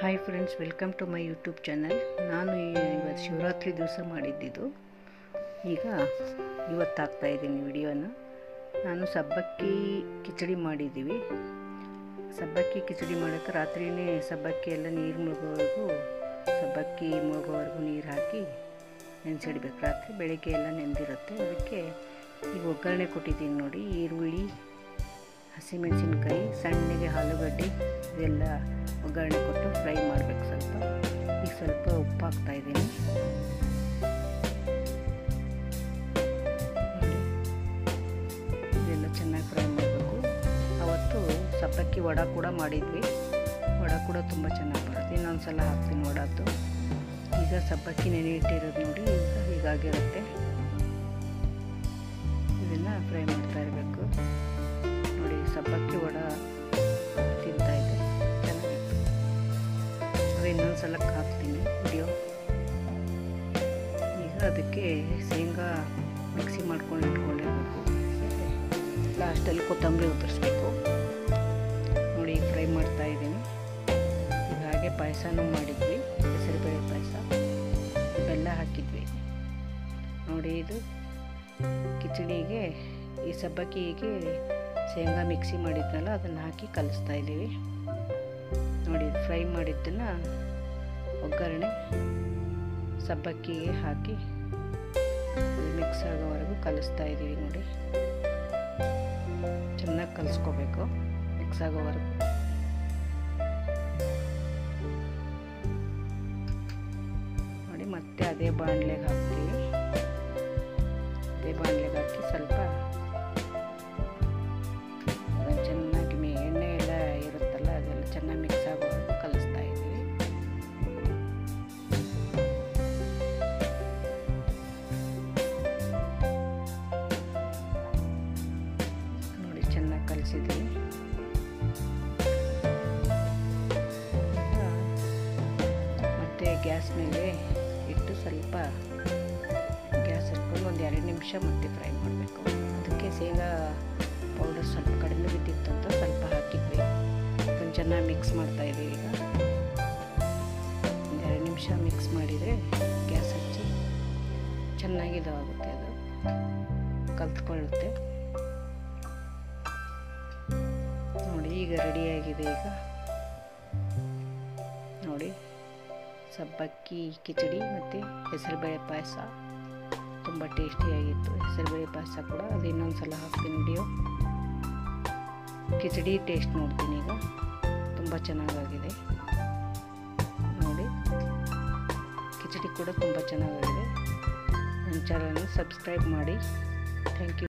Hi friends welcome to my YouTube channel ನಾನು ಈ- ಇವತ್ತು ಶಿವರಾತ್ರಿ ದಿವಸ ಮಾಡಿದ್ದಿದ್ದು ಈಗ ಇವತ್ತು ಹಾಕ್ತಾ ಇದ್ದೀನಿ ವಿಡಿಯೋನ ನಾನು ಸಬ್ಬಕ್ಕಿ ಕಿಚಡಿ ಮಾಡಿದ್ದೀವಿ ಸಬ್ಬಕ್ಕಿ ಕಿಚಡಿ ಮಾಡೋಕ್ಕೆ ರಾತ್ರಿಯೇ ಸಬ್ಬಕ್ಕಿ ಎಲ್ಲ ನೀರು ಮುಳುಗೋವರೆಗೂ ಸಬ್ಬಕ್ಕಿ ಮುಳುಗೋವರೆಗೂ ನೀರು ಹಾಕಿ ನೆನೆಸಿಡ್ಬೇಕು ರಾತ್ರಿ ಬೆಳಗ್ಗೆ ಎಲ್ಲ ನೆಂದಿರುತ್ತೆ ಅದಕ್ಕೆ ಈಗ ಒಗ್ಗರಣೆ ಕೊಟ್ಟಿದ್ದೀನಿ ನೋಡಿ ಈರುಳ್ಳಿ ಹಸಿಮೆಣಸಿನ್ಕಾಯಿ ಸಣ್ಣಗೆ ಆಲೂಗಡ್ಡೆ ಇದೆಲ್ಲ ಒಗ್ಗರಣೆ ಕೊಟ್ಟು ಫ್ರೈ ಮಾಡಬೇಕು ಸ್ವಲ್ಪ ಈಗ ಸ್ವಲ್ಪ ಉಪ್ಪು ಹಾಕ್ತಾ ಇದ್ದೀನಿ ನೋಡಿ. ಇದೆಲ್ಲ ಚೆನ್ನಾಗಿ ಫ್ರೈ ಮಾಡಬೇಕು ಅವತ್ತು ಸಬ್ಬಕ್ಕಿ ವಡ ಕೂಡ ಮಾಡಿದ್ವಿ ವಡ ಕೂಡ ತುಂಬ ಚೆನ್ನಾಗಿ ಬರುತ್ತೆ ಇನ್ನೊಂದು ಸಲ ಹಾಕ್ತೀನಿ ವಡದ್ದು ಈಗ ಸಬ್ಬಕ್ಕಿ ನೆನೆ ಇಟ್ಟಿರೋದು ನೋಡಿ ಈಗ ಹೀಗಾಗಿರುತ್ತೆ ಇದನ್ನು ಫ್ರೈ ಮಾಡ್ತಾ ಇರಬೇಕು ನೋಡಿ ಸಬ್ಬಕ್ಕಿ ವಡ ತಿಂತಾ ಇದೆ ಚೆನ್ನಾಗಿತ್ತು ಅದು ಇನ್ನೊಂದು ಸಲಕ್ಕೆ ಹಾಕ್ತೀನಿ ವಿಡಿಯೋ ಈಗ ಅದಕ್ಕೆ ಶೇಂಗಾ ಮಿಕ್ಸಿ ಮಾಡ್ಕೊಂಡು ಇಟ್ಕೊಂಡಿರ್ಬೇಕು ಲಾಸ್ಟಲ್ಲಿ ಕೊತ್ತಂಬರಿ ಉದುರಿಸ್ಬೇಕು ನೋಡಿ ಈಗ ಫ್ರೈ ಮಾಡ್ತಾ ಇದ್ದೀನಿ ಈಗ ಹಾಗೆ ಪಾಯಸನೂ ಮಾಡಿದ್ವಿ ಹೆಸರುಬೇಳೆ ಪಾಯಸ ಬೆಲ್ಲ ಹಾಕಿದ್ವಿ ನೋಡಿ ಇದು ಕಿಚಡಿಗೆ ಈ ಸಬ್ಬಕ್ಕಿಗೆ ಶೇಂಗಾ ಮಿಕ್ಸಿ ಮಾಡಿದ್ನಲ್ಲ ಅದನ್ನು ಹಾಕಿ ಕಲಿಸ್ತಾ ಇದ್ದೀವಿ ನೋಡಿ ಫ್ರೈ ಮಾಡಿದ್ದನ್ನು ಒಗ್ಗರಣೆ ಸಬ್ಬಕ್ಕಿಗೆ ಹಾಕಿ ಮಿಕ್ಸ್ ಆಗೋವರೆಗೂ ಕಲಿಸ್ತಾ ಇದ್ದೀವಿ ನೋಡಿ ಚೆನ್ನಾಗಿ ಕಲಿಸ್ಕೋಬೇಕು ಮಿಕ್ಸ್ ಆಗೋವರೆಗೂ ನೋಡಿ ಮತ್ತೆ ಅದೇ ಬಾಣಲೆಗೆ ಹಾಕ್ತೀವಿ ಅದೇ ಬಾಣಲೆಗೆ ಹಾಕಿ ಸ್ವಲ್ಪ ಅದನ್ನು ಚೆನ್ನಾಗಿ ಮೇ ಎಣ್ಣೆ ಎಲ್ಲ ಇರುತ್ತಲ್ಲ ಅದೆಲ್ಲ ಚೆನ್ನಾಗಿ ಮಿಕ್ಸ್ ಆಗೋವರೆಗೂ ಕಲಿಸ್ತಾ ಇದ್ದೀವಿ ನೋಡಿ ಚೆನ್ನಾಗಿ ಕಲಿಸಿದ್ದೀವಿ ಮತ್ತೆ ಗ್ಯಾಸ್ ಮೇಲೆ ಇಟ್ಟು ಸ್ವಲ್ಪ ಗ್ಯಾಸ್ ಇಟ್ಕೊಂಡು ಒಂದು ಎರಡು ನಿಮಿಷ ಮತ್ತೆ ಫ್ರೈ ಮಾಡಬೇಕು ಅದಕ್ಕೆ ಶೇಂಗಾ ಪೌಡರ್ ಸ್ವಲ್ಪ ಕಡಿಮೆ ಬಿದ್ದಿತ್ತು ಅಂತ ಸ್ವಲ್ಪ ಹಾಕಿದ್ವಿ ಅದನ್ನು ಚೆನ್ನಾಗಿ ಮಿಕ್ಸ್ ಮಾಡ್ತಾ ಇದ್ದೀವಿ ಈಗ ಒಂದು ಎರಡು ನಿಮಿಷ ಮಿಕ್ಸ್ ಮಾಡಿದರೆ ಗ್ಯಾಸ್ ಹಚ್ಚಿ ಚೆನ್ನಾಗಿ ಇದಾಗುತ್ತೆ ಅದು ಕಲ್ತ್ಕೊಳ್ಳುತ್ತೆ ನೋಡಿ ಈಗ ರೆಡಿಯಾಗಿದೆ ಈಗ ನೋಡಿ ಸಬ್ಬಕ್ಕಿ ಕಿಚಡಿ ಮತ್ತು ಹೆಸರುಬೇಳೆ ಪಾಯಸ ತುಂಬ ಟೇಸ್ಟಿಯಾಗಿತ್ತು ಹೆಸರುಬೇಳೆ ಪಾಯಸ ಕೂಡ ಅದು ಇನ್ನೊಂದು ಸಲ ಹಾಕ್ತೀನಿ ವಿಡಿಯೋ ಕಿಚಡಿ ಟೇಸ್ಟ್ ನೋಡ್ತೀನಿ ಈಗ ತುಂಬ ಚೆನ್ನಾಗಾಗಿದೆ ನೋಡಿ ಕಿಚಡಿ ಕೂಡ ತುಂಬ ಚೆನ್ನಾಗಾಗಿದೆ ನನ್ನ ಚಾನಲ್ನ ಸಬ್ಸ್ಕ್ರೈಬ್ ಮಾಡಿ ಥ್ಯಾಂಕ್ ಯು